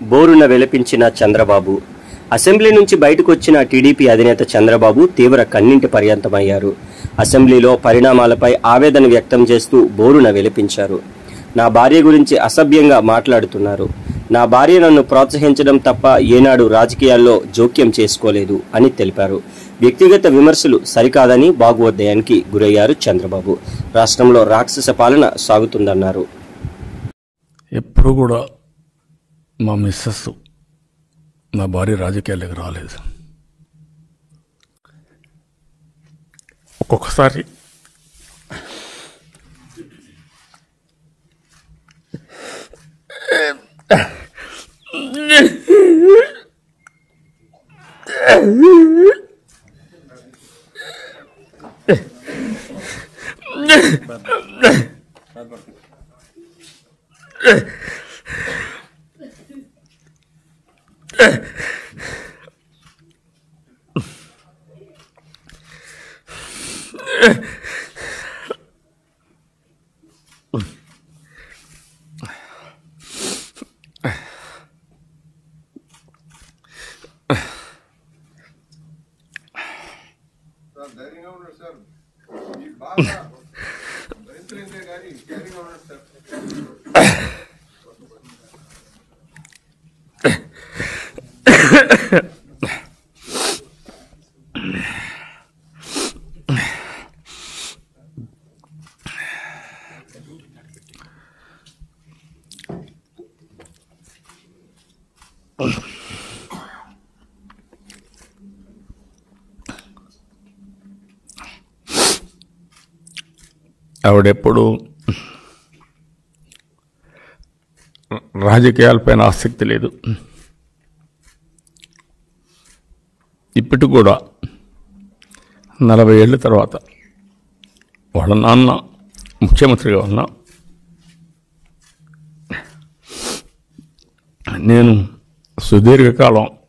బోరున వెలిపించిన చంద్రబాబు అసెంబ్లీ నుంచి బయటకు వచ్చిన టీడీపీ అధినేత చంద్రబాబు తీవ్ర కన్నింటి పర్యంతమయ్యారు అసెంబ్లీలో పరిణామాలపై ఆవేదన వ్యక్తం చేస్తూ బోరున వెలిపించారు నా భార్య గురించి అసభ్యంగా మాట్లాడుతున్నారు నా భార్య నన్ను ప్రోత్సహించడం తప్ప ఏనాడు రాజకీయాల్లో జోక్యం చేసుకోలేదు అని తెలిపారు వ్యక్తిగత విమర్శలు సరికాదని భాగోదయానికి గురయ్యారు చంద్రబాబు రాష్ట్రంలో రాక్షస పాలన సాగుతుందన్నారు ఎప్పుడు కూడా మా మిస్సెస్ నా భార్య రాజకీయాలకు రాలేదు ఒక్కొక్కసారి సార్ ధైర్యంగా ఉన్నాడు సార్ ఈ బాగా భరించలేదే కానీ ధైర్యంగా ఉన్నాడు సార్ ఆవిడెప్పుడు రాజకీయాలపైన ఆసక్తి లేదు ఇప్పటికి కూడా నలభై ఏళ్ళ తర్వాత వాళ్ళ నాన్న ముఖ్యమంత్రిగా ఉన్నా నేను సుదీర్ఘకాలం